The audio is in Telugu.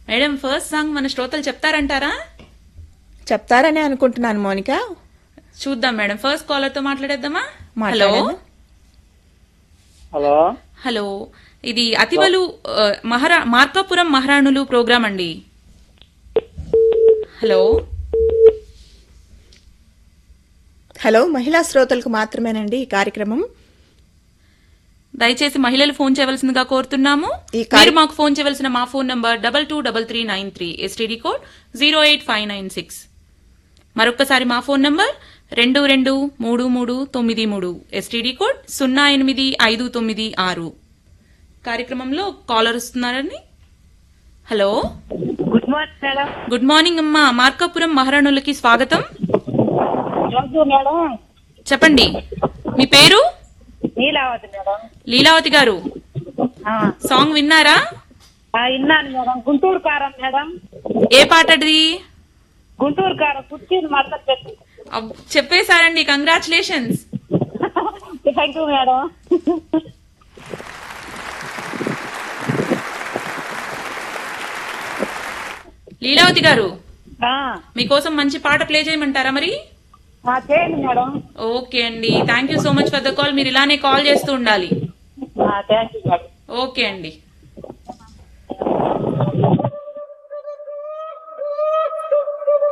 మేడం ఫస్ట్ సాంగ్ మన శ్రోతలు చెప్తారంటారా చెప్తారని అనుకుంటున్నాను మోనిక చూద్దాం మేడం ఫస్ట్ కాలర్ తో మాట్లాడేద్దామా హలో మాట్లాడండి. హలో హలో ఇది అతివలు ఆ, మహారా మార్కాపురం మహారాణులు ప్రోగ్రామ్ అండి హలో హలో మహిళా శ్రోతలకు మాత్రమేనండి ఈ కార్యక్రమం దయచేసి మహిళలు ఫోన్ చేయవలసిందిగా కోరుతున్నాము ఈ కార్య- మీరు మాకు ఫోన్ చేయవలసిన మా phone number double two double three nine three STD code zero eight five nine six మరొక్కసారి మా ఫోన్ నంబర్ రెండు రెండు మూడు మూడు తొమ్మిది మూడు ఎస్టీడీ కోడ్ సున్నా ఎనిమిది ఐదు తొమ్మిది ఆరు కార్యక్రమంలో కాలర్ వస్తున్నారని hello good morning madam good morning అమ్మా మార్కాపురం మహారాణులకి స్వాగతం రోజు మేడం చెప్పండి మీ పేరు నీలావతి మేడం లీలావతి గారు ఆ, సాంగ్ విన్నారా ఆ, విన్నాను మేడం గుంటూరు కారం మేడం ఏ పాటది గుంటూరు కారం కుర్చీని మడత పెట్టి అబ్- చెప్పేశారండి congratulations thank you madam Leelavathi garu ఆ, మీకోసం మంచి పాట ప్లే చేయమంటారా మరి ఆ, చేయండి మేడం ఓకే అండి thank you so much for the call మీరు ఇలానే కాల్ చేస్తూ ఉండాలి థ్యాంక్ యూ మేడం ఓకే అండి